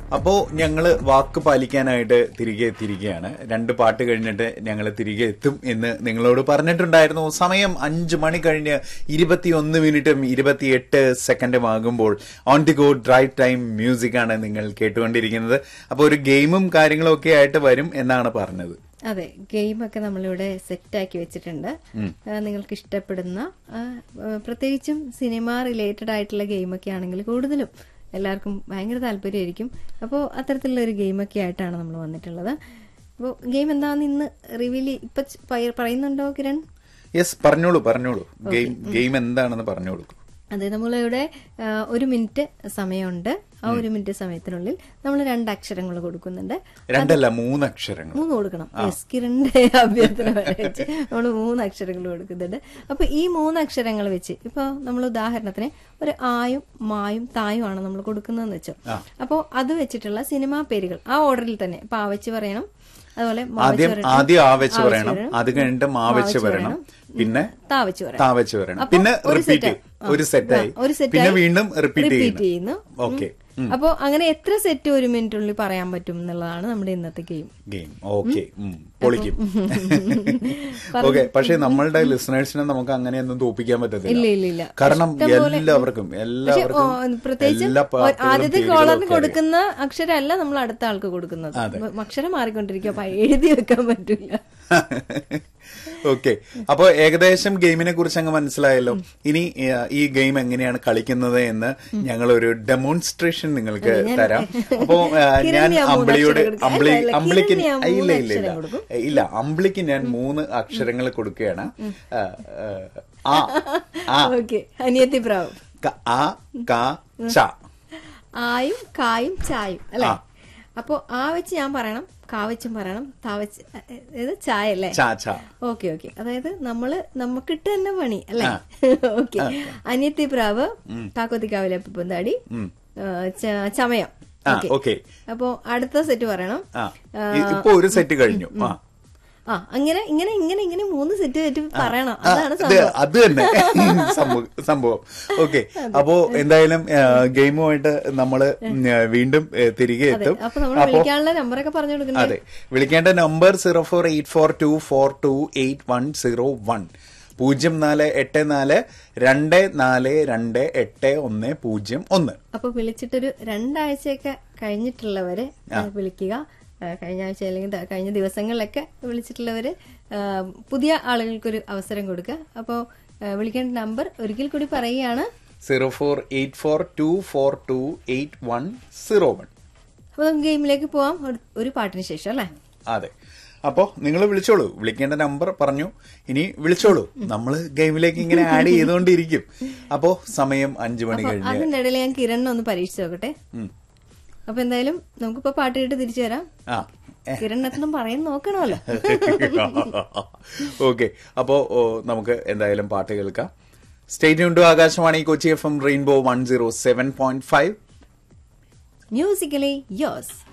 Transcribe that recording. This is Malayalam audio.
അപ്പോ ഞങ്ങള് വാക്ക് പാലിക്കാനായിട്ട് തിരികെ എത്തിയിരിക്കുകയാണ് രണ്ട് പാട്ട് കഴിഞ്ഞിട്ട് ഞങ്ങൾ തിരികെ എത്തും എന്ന് നിങ്ങളോട് പറഞ്ഞിട്ടുണ്ടായിരുന്നു സമയം അഞ്ചു മണി കഴിഞ്ഞ് ഇരുപത്തിയൊന്ന് മിനിറ്റും ഇരുപത്തിയെട്ട് സെക്കൻഡും ആകുമ്പോൾ on the go drive time music ആണ് നിങ്ങൾ കേട്ടുകൊണ്ടിരിക്കുന്നത് അപ്പോൾ ഒരു ഗെയിമും കാര്യങ്ങളും ഒക്കെ ആയിട്ട് വരും എന്നാണ് പറഞ്ഞത് അതെ ഗെയിമൊക്കെ നമ്മളിവിടെ സെറ്റാക്കി വെച്ചിട്ടുണ്ട് ആ, നിങ്ങൾക്ക് ഇഷ്ടപ്പെടുന്ന ആ, ആ, പ്രത്യേകിച്ചും സിനിമ റിലേറ്റഡ് ആയിട്ടുള്ള ഗെയിമൊക്കെ ആണെങ്കിൽ കൂടുതലും എല്ലാവർക്കും ഭയങ്കര താല്പര്യമായിരിക്കും അപ്പോൾ അത്തരത്തിലുള്ള ഒരു ഗെയിമൊക്കെ ആയിട്ടാണ് നമ്മൾ വന്നിട്ടുള്ളത് അപ്പോൾ ഗെയിം എന്താണെന്ന് ഇന്ന് റിവീൽ ഇപ്പൊ ച- പയ- പറയുന്നുണ്ടോ കിരൺ യെസ് പറഞ്ഞോളൂ പറഞ്ഞോളൂ ഗെയിം ഗെയിം എന്താണെന്ന് പറഞ്ഞോളൂ അതെ നമ്മളിവിടെ ആ, ഒരു മിനിറ്റ് സമയമുണ്ട് ആ ഒരു മിനിറ്റ് സമയത്തിനുള്ളിൽ നമ്മൾ രണ്ട് അക്ഷരങ്ങൾ കൊടുക്കുന്നുണ്ട് രണ്ടല്ല മൂന്ന് അക്ഷരങ്ങൾ മൂന്ന് കൊടുക്കണം യെസ് കിരണിന്റെ അഭ്യർത്ഥന വെച്ച് നമ്മൾ മൂന്ന് അക്ഷരങ്ങൾ കൊടുക്കുന്നുണ്ട് അപ്പൊ ഈ മൂന്ന് അക്ഷരങ്ങൾ വെച്ച് ഇപ്പൊ നമ്മൾ ഉദാഹരണത്തിന് ഒരു ആയും മായും തായും ആണ് നമ്മൾ കൊടുക്കുന്നതെന്ന് വെച്ചോ അപ്പോൾ അത് വെച്ചിട്ടുള്ള സിനിമാ പേരുകൾ ആ ഓർഡറിൽ തന്നെ ഇപ്പൊ ആ വെച്ച് പറയണം അതുപോലെ മാ വെച്ച് ആദ്യം പറയണം, ആദ്യം ആ വെച്ച് ആ വെച്ച് പറയണം പറയണം, അത് കഴിഞ്ഞിട്ട് മാ വെച്ച് വെച്ച് പറയണം പിന്നെ താ വെച്ച് പറയണം താ വെച്ച് പറയണം അപ്പൊ പിന്നെ ഒരു റിപ്പീറ്റ് സെറ്റ് ആ, ഒരു സെറ്റായി ആ, ഒരു സെറ്റായി പിന്നെ വീണ്ടും റിപ്പീറ്റ് റിപ്പീറ്റ് ചെയ്യുന്നു ചെയ്യുന്നു ഓക്കെ അപ്പോ അങ്ങനെ എത്ര സെറ്റ് ഒരു മിനിറ്റിനുള്ളിൽ പറയാൻ പറ്റും എന്നുള്ളതാണ് നമ്മുടെ ഇന്നത്തെ ഗെയിം ഗെയിം ഓക്കെ പൊളിക്കും ഓക്കെ പക്ഷെ നമ്മളുടെ ലിസണേഴ്സിനെ നമുക്ക് അങ്ങനെയൊന്നും തോപ്പിക്കാൻ ഇല്ല പറ്റത്തില്ല ഇല്ല ഇല്ല കാരണം ഇഷ്ടംപോലെ- എല്ലാവർക്കും പക്ഷെ എല്ലാവർക്കും ഓ, പ്രത്യേകിച്ച് എല്ലാ ഒ- പാട്ടുകളും ആദ്യത്തെ പേരുകളും കോളറിന് ഒക്കെ അറിയാം. കൊടുക്കുന്ന അക്ഷരമല്ല നമ്മൾ അടുത്ത ആൾക്ക് കൊടുക്കുന്നത് മ- അക്ഷരം മാറിക്കൊണ്ടിരിക്കും അപ്പൊ എഴുതി വെക്കാൻ പറ്റില്ല ഓക്കെ അപ്പൊ ഏകദേശം ഗെയിമിനെ കുറിച്ച് അങ്ങ് മനസ്സിലായല്ലോ ഇനി ഏ, ഈ ഗെയിം എങ്ങനെയാണ് കളിക്കുന്നത് എന്ന് ഞങ്ങൾ ഒരു ഡെമോൺസ്ട്രേഷൻ നിങ്ങൾക്ക് തരാം അപ്പോ ഏ, കിരണിന് ഞാൻ ഞാൻ മൂന്ന് അമ്പിളിയോട് അക്ഷരം കൊടുക്കാം. അമ്പിളി അല്ല, അല്ല, അമ്പിളിക്ക് കിരണിന് ഞാൻ ഇല്ല മൂന്ന് ഇല്ല ഇല്ല അക്ഷരം കൊടുക്കും. ഇല്ല അമ്പിളിക്ക് ഞാൻ മൂന്ന് അക്ഷരങ്ങൾ കൊടുക്കുകയാണ് ഏ, ഏ, ആ ആ ഓക്കെ അനിയത്തി പ്രാവ് ക- ആ ക ച ആയും കായും ചായും അല്ലെ ആ. അപ്പൊ ആ വെച്ച് ഞാൻ പറയണം കാ വെച്ചും പറയണം താ വെച്ച് ഇത് ചായ അല്ലേ ച ച ഓക്കെ ഓക്കെ അതായത് നമ്മള് നമുക്കിട്ട് തന്നെ പണി അല്ലെ ഓക്കെ അനിയത്തി പ്രാവ് കാക്കോത്തിക്കാവിലെ പൊന്താടി ചമയം ആ ഓക്കെ ഓക്കെ അപ്പോ അടുത്ത സെറ്റ് പറയണം ആ ഇ- ഇപ്പൊ ഒരു സെറ്റ് കഴിഞ്ഞു ആ ആ അങ്ങനെ ഇങ്ങനെ ഇങ്ങനെ ഇങ്ങനെ മൂന്ന് സെറ്റ് സെറ്റ് പറയണം ആ, അതാണ് അത് സംഭവം അത് തന്നെ സംഭവം സംഭവം ഓക്കെ അപ്പോ എന്തായാലും ഗെയിമുമായിട്ട് നമ്മള് ഉം, ആ, വീണ്ടും ഏ, തിരികെ എത്തും അപ്പൊ നമ്മൾ വിളിക്കാനുള്ള നമ്പറൊക്കെ പറഞ്ഞു കൊടുക്കണ്ടേ അതെ വിളിക്കേണ്ട number zero four eight four two four two eight one zero one പൂജ്യം നാല് എട്ട് നാല് രണ്ട് നാല് രണ്ട് എട്ട് ഒന്ന് പൂജ്യം ഒന്ന് അപ്പൊ വിളിച്ചിട്ടൊരു രണ്ടാഴ്ചയൊക്കെ കഴിഞ്ഞിട്ടുള്ളവര് വിളിക്കുക ആ, കഴിഞ്ഞ ആഴ്ച അല്ലെങ്കിൽ ത- കഴിഞ്ഞ ദിവസങ്ങളിലൊക്കെ വിളിച്ചിട്ടുള്ളവര് ആ, പുതിയ ആളുകൾക്കൊരു അവസരം കൊടുക്കുക അപ്പോൾ വിളിക്കേണ്ട നമ്പർ ഒരിക്കൽ കൂടി പറയുകയാണ് zero four eight four two four two eight one zero one അപ്പൊ നമുക്ക് ഗെയിമിലേക്ക് പോവാം ഒരു- ഒരു പാട്ടിന് ശേഷം അല്ലേ അതെ അപ്പോ നിങ്ങൾ വിളിച്ചോളൂ വിളിക്കേണ്ട നമ്പർ പറഞ്ഞു ഇനി വിളിച്ചോളൂ നമ്മള് ഗെയിമിലേക്ക് ഇങ്ങനെ ആഡ് ചെയ്തുകൊണ്ടിരിക്കും അപ്പോ സമയം അഞ്ചു മണി കഴിഞ്ഞ് അതിന്റെ ഇടയിൽ ഞാൻ കിരണിനെ ഒന്ന് പരീക്ഷിച്ച് നോക്കട്ടെ ഉം. അപ്പൊ എന്തായാലും നമുക്കിപ്പോ പാട്ട് കേട്ട് തിരിച്ചു വരാം ആ കിരണിനെത്തണം പറയാൻ നോക്കണമല്ലോ ഓക്കെ അപ്പോ ഓ, നമുക്ക് എന്തായാലും പാട്ട് കേൾക്കാം state to Akashvani Kochi F M rainbow one zero seven point five musically യോസ്